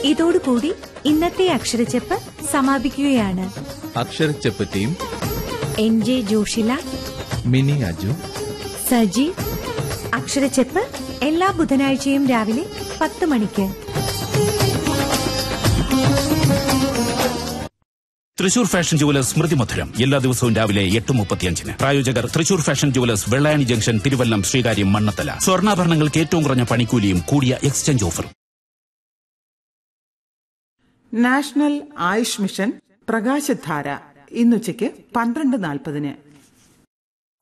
ഇതോടുകൂടി ഇന്നത്തെ അക്ഷരച്ചെപ്പ് സമാപിക്കുകയാണ് Aksharacheppu team N J Joshila Mini Aju Saji Aksharacheppu എല്ലാ ബുധനാഴ്ചയും രാവിലെ പത്ത് മണിക്ക് തൃശൂർ ഫാഷൻ ജുവലേഴ്സ് സ്മൃതി മധുരം എല്ലാ ദിവസവും രാവിലെ എട്ട് മുപ്പത്തിയഞ്ചിന് പ്രായോജകർ Thrissur fashion jewellers Vellayani junction Thiruvallam Sreekaryam Mannanthala സ്വർണ്ണാഭരണങ്ങൾക്ക് ഏറ്റവും കുറഞ്ഞ പണിക്കൂലിയും കൂടിയ എക്സ്ചേഞ്ച് ഓഫറും നാഷണൽ ആയുഷ് മിഷൻ പ്രകാശധാര ഇന്നുച്ചയ്ക്ക് പന്ത്രണ്ട് നാൽപ്പതിന്